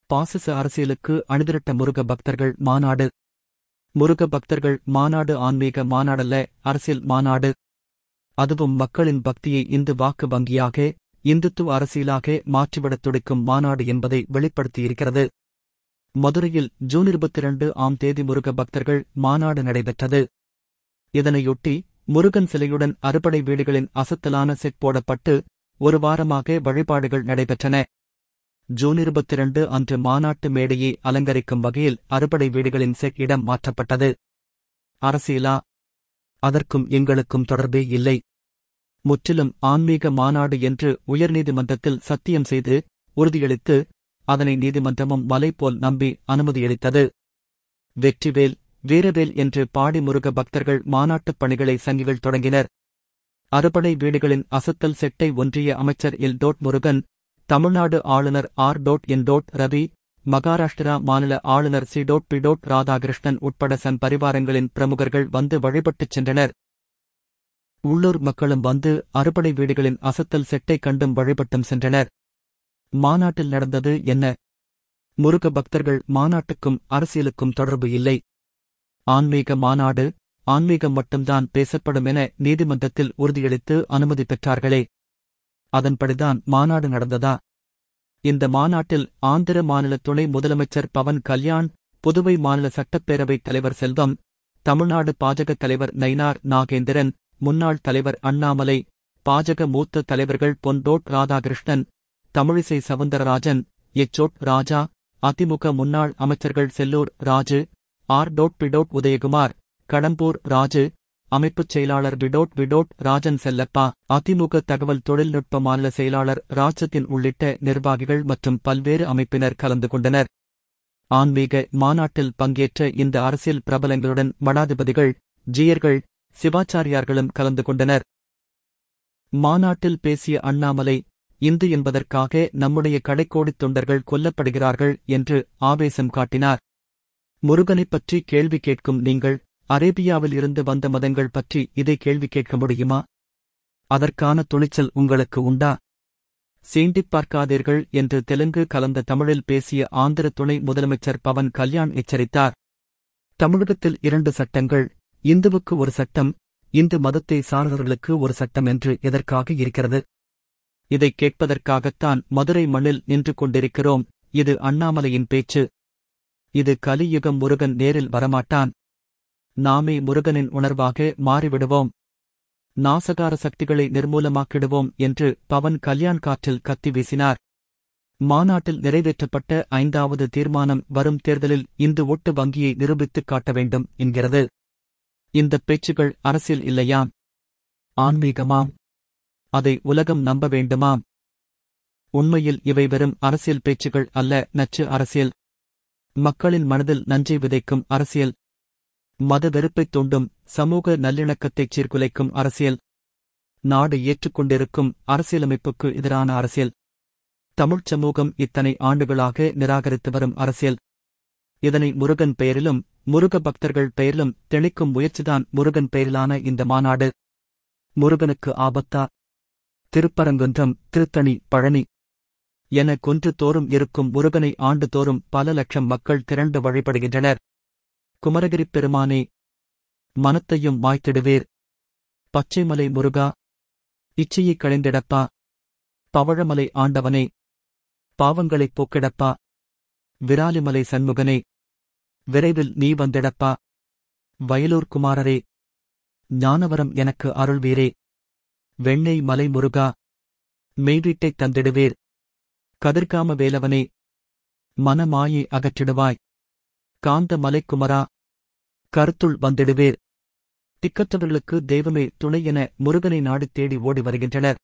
பாசிச அரசியலுக்கு அணிதிரட்ட முருக பக்தர்கள் மாநாடு முருக பக்தர்கள் மாநாடு ஆன்மீக மாநாடல்ல அரசியல் மாநாடு அதுவும் மக்களின் பக்தியை இந்து வாக்கு வங்கியாக இந்துத்துவ அரசியலாக மாற்றிவிடத் துடிக்கும் மாநாடு என்பதை வெளிப்படுத்தியிருக்கிறது மதுரையில் ஜூன் இருபத்தி இரண்டு ஆம் தேதி முருக பக்தர்கள் மாநாடு நடைபெற்றது இதனையொட்டி முருகன் சிலையுடன் அறுபடை வீடுகளின் அசத்தலான செட் போடப்பட்டு ஒரு வாரமாக வழிபாடுகள் நடைபெற்றன ஜூன் இருபத்தி இரண்டு அன்று மாநாட்டு மேடையை அலங்கரிக்கும் வகையில் அறுபடை வீடுகளின் செட் இடம் மாற்றப்பட்டது அரசியலா அதற்கும் எங்களுக்கும் தொடர்பே இல்லை முற்றிலும் ஆன்மீக மாநாடு என்று உயர்நீதிமன்றத்தில் சத்தியம் செய்து உறுதியளித்து அதனை நீதிமன்றமும் மலை போல் நம்பி அனுமதியளித்தது வெற்றிவேல் வீரவேல் என்று பாடி முருக பக்தர்கள் மாநாட்டுப் பணிகளை சங்கிகள் தொடங்கினர் அறுபடை வீடுகளின் அசத்தல் செட்டை ஒன்றிய அமைச்சர் எல் டோட் முருகன் தமிழ்நாடு ஆளுநர் R dot N dot Ravi Maharashtra மாநில ஆளுநர் C dot P dot Radhakrishnan உட்பட சன் பரிவாரங்களின் பிரமுகர்கள் வந்து வழிபட்டுச் சென்றனர் உள்ளூர் மக்களும் வந்து அறுபடை வீடுகளின் அசத்தல் செட்டை கண்டும் வழிபட்டும் சென்றனர் மாநாட்டில் நடந்தது என்ன முருக பக்தர்கள் மாநாட்டுக்கும் அரசியலுக்கும் தொடர்பு இல்லை ஆன்மீக மாநாடு ஆன்மீகம் மட்டும்தான் பேசப்படும் என நீதிமன்றத்தில் உறுதியளித்து அனுமதி பெற்றார்களே அதன்படிதான் மாநாடு நடந்ததா இந்த மாநாட்டில் ஆந்திர மாநில துணை முதலமைச்சர் பவன் கல்யாண் புதுவை மாநில சட்டப்பேரவைத் தலைவர் செல்வம் தமிழ்நாடு பாஜக தலைவர் நயினார் நாகேந்திரன் முன்னாள் தலைவர் அண்ணாமலை பாஜக மூத்த தலைவர்கள் பொன்டோட் ராதாகிருஷ்ணன் தமிழிசை சவுந்தரராஜன் எச்சோட் ராஜா அதிமுக முன்னாள் அமைச்சர்கள் Sellur Raju R dot P dot Udayakumar Kadambur Raju அமைப்புச் செயலாளர் விடோட் விடோட் ராஜன் செல்லப்பா அதிமுக தகவல் தொழில்நுட்ப மாநில செயலாளர் ராஜத்தின் உள்ளிட்ட நிர்வாகிகள் மற்றும் பல்வேறு அமைப்பினர் கலந்து கொண்டனர் ஆன்மீக மாநாட்டில் பங்கேற்ற இந்த அரசியல் பிரபலங்களுடன் மடாதிபதிகள் ஜீயர்கள் சிவாச்சாரியார்களும் கலந்து கொண்டனர் மாநாட்டில் பேசிய அண்ணாமலை இந்து என்பதற்காக நம்முடைய கடைக்கோடித் தொண்டர்கள் கொல்லப்படுகிறார்கள் என்று ஆவேசம் காட்டினார் முருகனைப் பற்றி கேள்வி கேட்கும் நீங்கள் அரேபியாவில் இருந்து வந்த மதங்கள் பற்றி இதை கேள்வி கேட்க முடியுமா அதற்கான துணிச்சல் உங்களுக்கு உண்டா சீண்டிப் பார்க்காதீர்கள் என்று தெலுங்கு கலந்த தமிழில் பேசிய ஆந்திர துணை முதலமைச்சர் பவன் கல்யாண் எச்சரித்தார் தமிழகத்தில் இரண்டு சட்டங்கள் இந்துவுக்கு ஒரு சட்டம் இந்து மதத்தை சார்ந்தவர்களுக்கு ஒரு சட்டம் என்று எதற்காக இருக்கிறது இதைக் கேட்பதற்காகத்தான் மதுரை மண்ணில் நின்று கொண்டிருக்கிறோம் இது அண்ணாமலையின் பேச்சு இது கலியுகம் முருகன் நேரில் வரமாட்டான் நாமே முருகனின் உணர்வாக மாறிவிடுவோம் நாசகார சக்திகளை நிர்மூலமாக்கிடுவோம் என்று பவன் கல்யாண் காற்றில் கத்தி வீசினார் மாநாட்டில் நிறைவேற்றப்பட்ட ஐந்தாவது தீர்மானம் வரும் தேர்தலில் இந்து ஓட்டு வங்கியை நிரூபித்துக் காட்ட வேண்டும் என்கிறது இந்தப் பேச்சுகள் அரசியல் இல்லையாம் ஆன்மீகமாம் அதை உலகம் நம்ப வேண்டுமாம் உண்மையில் இவை வெறும் அரசியல் பேச்சுகள் அல்ல நச்சு அரசியல் மக்களின் மனதில் நஞ்சை விதைக்கும் அரசியல் மத வெறுப்பைத் தூண்டும் சமூக நல்லிணக்கத்தைச் சீர்குலைக்கும் அரசியல் நாடு ஏற்றுக்கொண்டிருக்கும் அரசியலமைப்புக்கு எதிரான அரசியல் தமிழ்ச் சமூகம் இத்தனை ஆண்டுகளாக நிராகரித்து வரும் அரசியல் இதனை முருகன் பெயரிலும் முருக பக்தர்கள் பெயரிலும் திணிக்கும் முயற்சிதான் முருகன் பெயரிலான இந்த மாநாடு முருகனுக்கு ஆபத்தா திருப்பரங்குன்றம் திருத்தணி பழனி என குன்று தோறும் இருக்கும் முருகனை ஆண்டுதோறும் பல லட்சம் மக்கள் திரண்டு வழிபடுகின்றனர் குமரகிரிப் பெருமானே மனத்தையும் மாய்த்திடுவேர் பச்சைமலை முருகா இச்சையைக் களைந்திடப்பா பவழமலை ஆண்டவனே பாவங்களைப் போக்கிடப்பா விராலிமலை சண்முகனே விரைவில் நீ வந்திடப்பா வயலூர் குமாரரே ஞானவரம் எனக்கு அருள்வீரே வெண்ணெய் மலை முருகா மெய்வீட்டைத் தந்திடுவேர் கதிர்காம வேலவனே மனமாயை அகற்றிடுவாய் காந்த மலைக்குமரா கருத்துள் வந்திடுவேர் திக்கற்றவர்களுக்கு தெய்வமே துணை என முருகனை நாடித் தேடி ஓடி வருகின்றனர்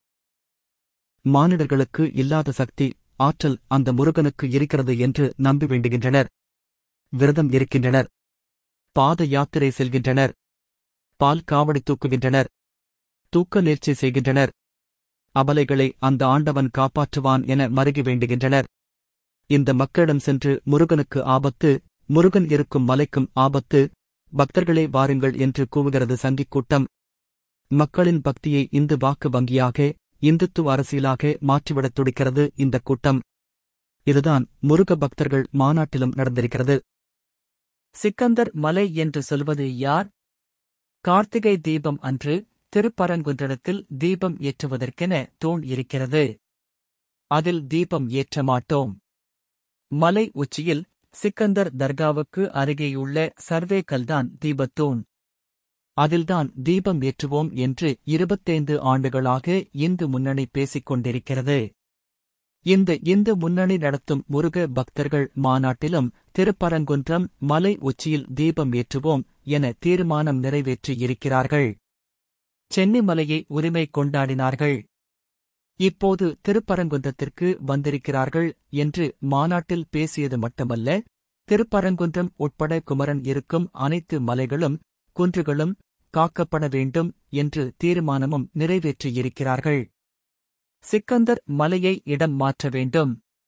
மானிடர்களுக்கு இல்லாத சக்தி ஆற்றல் அந்த முருகனுக்கு இருக்கிறது என்று நம்பி வேண்டுகின்றனர் விரதம் இருக்கின்றனர் பாத யாத்திரை செல்கின்றனர் பால் காவடி தூக்குகின்றனர் தூக்க நேர்ச்சி செய்கின்றனர் அபலைகளை அந்த ஆண்டவன் காப்பாற்றுவான் என மருகி வேண்டுகின்றனர் இந்த மக்களிடம் சென்று முருகனுக்கு ஆபத்து முருகன் இருக்கும் மலைக்கும் ஆபத்து பக்தர்களே வாருங்கள் என்று கூவுகிறது சங்கிக் கூட்டம் மக்களின் பக்தியை இந்து வாக்கு வங்கியாக இந்துத்துவ அரசியலாக மாற்றிவிடத் துடிக்கிறது இந்த கூட்டம் இதுதான் முருக பக்தர்கள் மாநாட்டிலும் நடந்திருக்கிறது சிக்கந்தர் மலை என்று சொல்வது யார் கார்த்திகை தீபம் அன்று திருப்பரங்குன்றத்தில் தீபம் ஏற்றுவதற்கென தூண் இருக்கிறது அதில் தீபம் ஏற்ற மாட்டோம் மலை உச்சியில் சிக்கந்தர் தர்காவுக்கு அருகேயுள்ள சர்வே கல்தான் தீபத்தூண் அதில்தான் தீபம் ஏற்றுவோம் என்று இருபத்தைந்து ஆண்டுகளாக இந்து முன்னணி பேசிக் கொண்டிருக்கிறது இந்த இந்து முன்னணி நடத்தும் முருக பக்தர்கள் மாநாட்டிலும் திருப்பரங்குன்றம் மலை உச்சியில் தீபம் ஏற்றுவோம் என தீர்மானம் நிறைவேற்றி இருக்கிறார்கள் சென்னிமலையை உரிமை கொண்டாடினார்கள் இப்போது திருப்பரங்குன்றத்திற்கு வந்திருக்கிறார்கள் என்று மாநாட்டில் பேசியது மட்டுமல்ல திருப்பரங்குன்றம் உட்பட குமரன் இருக்கும் அனைத்து மலைகளும் குன்றுகளும் காக்கப்பட வேண்டும் என்று தீர்மானமும் நிறைவேற்றியிருக்கிறார்கள் சிக்கந்தர் மலையை இடம் மாற்ற வேண்டும்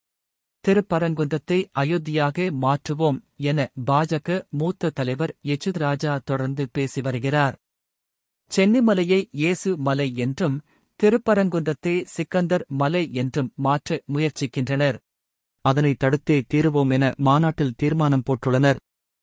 திருப்பரங்குன்றத்தை அயோத்தியாக மாற்றுவோம் என பாஜக மூத்த தலைவர் யச்சுத் ராஜா தொடர்ந்து பேசி வருகிறார் சென்னிமலையை இயேசு மலை என்றும் திருப்பரங்குன்றத்தை சிக்கந்தர் மலை என்றும் மாற்ற முயற்சிக்கின்றனர் அதனை தடுத்தே தீருவோம் என மாநாட்டில் தீர்மானம் போட்டுள்ளனர்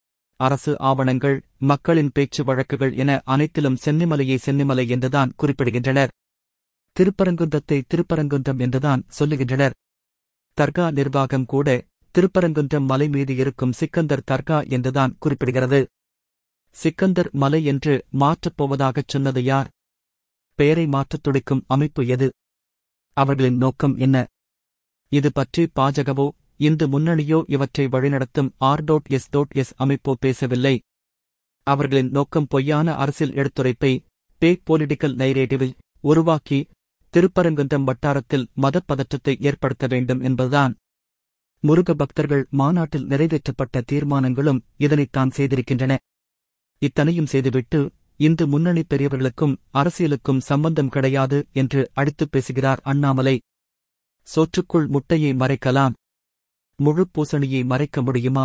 அரசு ஆவணங்கள் மக்களின் பேச்சு வழக்குகள் என அனைத்திலும் சென்னிமலையை சென்னிமலை என்றுதான் குறிப்பிடுகின்றனர் திருப்பரங்குன்றத்தை திருப்பரங்குன்றம் என்றுதான் சொல்லுகின்றனர் தர்கா நிர்வாகம் கூட திருப்பரங்குன்றம் மலை மீது இருக்கும் சிக்கந்தர் தர்கா என்றுதான் குறிப்பிடுகிறது சிக்கந்தர் மலை என்று மாற்றப் போவதாகச் சொன்னது யார் பெயரை மாற்றத் துடிக்கும் அமைப்பு எது அவர்களின் நோக்கம் என்ன இது பற்றி பாஜகவோ இந்து முன்னணியோ இவற்றை வழிநடத்தும் R dot S dot S அமைப்போ பேசவில்லை அவர்களின் நோக்கம் பொய்யான அரசியல் எடுத்துரைப்பை பேக் பொலிட்டிக்கல் நைரேட்டிவில் உருவாக்கி திருப்பரங்குன்றம் வட்டாரத்தில் மதப்பதற்றத்தை ஏற்படுத்த வேண்டும் என்பதுதான் முருக பக்தர்கள் மாநாட்டில் நிறைவேற்றப்பட்ட தீர்மானங்களும் இதனைத்தான் செய்திருக்கின்றன இத்தனையும் செய்துவிட்டு இந்து முன்னணி பெரியவர்களுக்கும் அரசியலுக்கும் சம்பந்தம் கிடையாது என்று அடித்துப் பேசுகிறார் அண்ணாமலை சோற்றுக்குள் முட்டையை மறைக்கலாம் முழு பூசணியை மறைக்க முடியுமா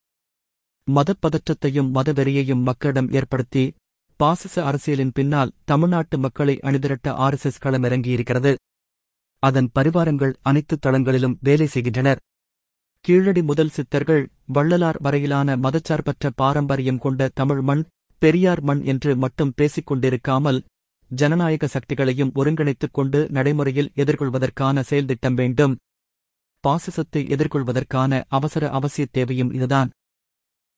மதப்பதற்றத்தையும் மதவெறியையும் மக்களிடம் ஏற்படுத்தி பாசிச அரசியலின் பின்னால் தமிழ்நாட்டு மக்களை அணிதிரட்ட ஆர்எஸ்எஸ் களமிறங்கியிருக்கிறது அதன் பரிவாரங்கள் அனைத்து தளங்களிலும் வேலை செய்கின்றனர் கீழடி முதல் சித்தர்கள் வள்ளலார் வரையிலான மதச்சார்பற்ற பாரம்பரியம் கொண்ட தமிழ் மண் பெரியார் மண் என்று மட்டும் பேசிக் கொண்டிருக்காமல் ஜனநாயக சக்திகளையும் ஒருங்கிணைத்துக் கொண்டு நடைமுறையில் எதிர்கொள்வதற்கான செயல்திட்டம் வேண்டும் பாசிசத்தை எதிர்கொள்வதற்கான அவசர அவசியத் தேவையும் இதுதான்